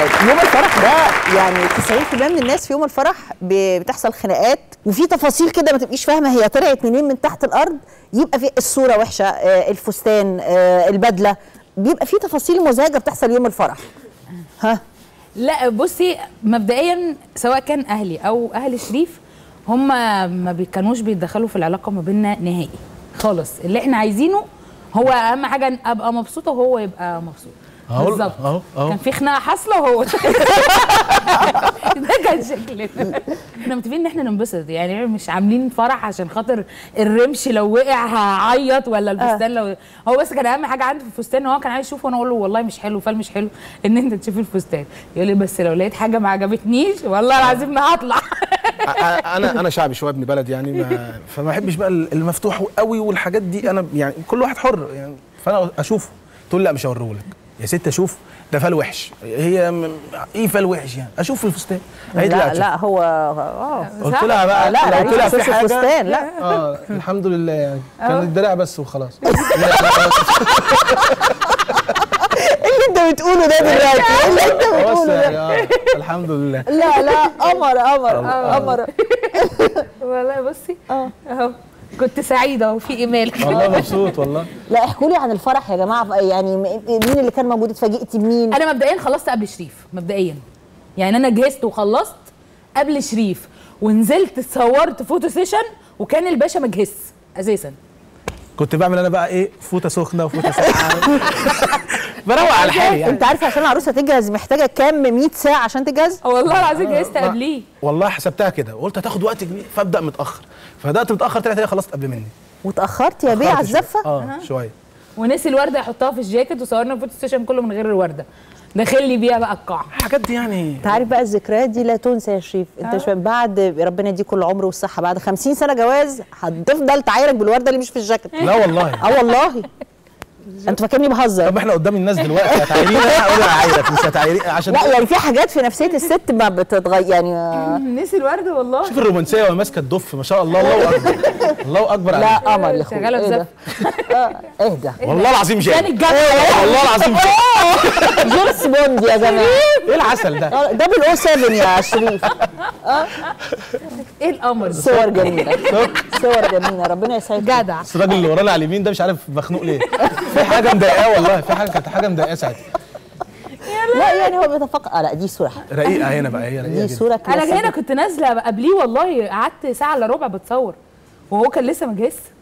طيب يوم الفرح ده يعني 90% من الناس في يوم الفرح ب- بتحصل خناقات وفي تفاصيل كده ما تبقيش فاهمه هي طلعت منين من تحت الارض يبقى في الصوره وحشه آه، الفستان آه، البدله بيبقى في تفاصيل مزعجه بتحصل يوم الفرح ها لا بصي مبدئيا سواء كان اهلي او اهل شريف هم ما بي- كانوش بيتدخلوا في العلاقه ما بيننا نهائي خالص اللي احنا عايزينه هو اهم حاجه إن ابقى مبسوطه وهو يبقى مبسوط أهو- بالظبط أهو- أهو. كان في خناقه حاصله وهو ده كان شكلنا احنا متفقين ان احنا ننبسط يعني مش عاملين فرح عشان خاطر الرمش لو وقع هعيط ولا الفستان لو هو بس كان اهم حاجه عنده في الفستان ان هو كان عايز يشوفه وانا اقول له والله مش حلو فال مش حلو ان انت تشوف الفستان يقول لي بس لو لقيت حاجه ما عجبتنيش والله العظيم ما هطلع أ- انا انا شعبي شويه ابن بلد يعني ما فما بحبش بقى المفتوح قوي والحاجات دي انا يعني كل واحد حر يعني فانا اشوفه تقول لا مش هوريه لك يا ست اشوف ده فال وحش هي م- ايه فال وحش يعني اشوف الفستان قالت لي لا هتشوف. لا هو اه قلت لها بقى لا لا لو طلع في في حاجه فستان لا اه الحمد لله يعني كان الدراع بس وخلاص اللي انت بتقوله ده دلوقتي اللي انت بس بتقوله يعني ده اه الحمد لله لا لا قمر قمر قمر والله بصي اهو كنت سعيده وفي ايميل والله مبسوط والله لا احكوا لي عن الفرح يا جماعه يعني م- مين اللي كان موجود اتفاجئتي بمين انا مبدئيا خلصت قبل شريف مبدئيا يعني انا جهزت وخلصت قبل شريف ونزلت اتصورت فوتو سيشن وكان الباشا مجهز اساسا كنت بعمل انا بقى ايه فوطه سخنه وفوطه ساقعه بروق على حالي يعني انت عارفه عشان العروسه تجهز محتاجه كام 100 ساعه عشان تجهز والله العظيم جهزت ما- قبليه والله حسبتها كده وقلت هتاخد وقت كبير فابدا متاخر فبدات متاخر طلعت هي خلصت قبل مني وتاخرت يا بيه على اتأخرت شوية. الزفه اه شويه ونسي الورده يحطها في الجاكيت وصورنا الفوتو سيشن كله من غير الورده داخل لي بيها بقى القاعه الحاجات دي يعني انت عارف بقى الذكريات دي لا تنسى يا شريف انت مش فاهم بعد ربنا يديك كل العمر والصحه بعد 50 سنه جواز هتفضل تعايرك بالورده اللي مش في الجاكيت لا والله اه والله انت فاكرني بهزر طب احنا قدام الناس دلوقتي هتعايرين انا هقول هعايرك مش هتعايرين عشان لا يعني في حاجات في نفسيه الست ما بتتغير يعني آه، نسي الورده والله شوف الرومانسيه وهي ماسكه الدف ما شاء الله الله اكبر الله اكبر لا عليك قمر يا اخويا شغالة ايه ده آه، اهدى والله العظيم كان جامد الجنة والله العظيم جامد جيمس بوند يا جماعه ايه العسل ده آه، دبل او 7 يا شريف ايه القمر ده صور جميله صور جميله ربنا يسعدك جدع بس الراجل اللي ورانا على اليمين ده مش عارف مخنوق ليه في حاجه مضايقاه والله في حاجه كانت حاجه مضايقاه ساعتها لا يعني هو بيتفق آه لا دي صوره رقيقه هنا بقى هي رقيقه دي جدا. صوره انا هنا كلاسيكية. كنت نازله قبليه والله قعدت ساعه الا ربع بتصور وهو كان لسه مجهز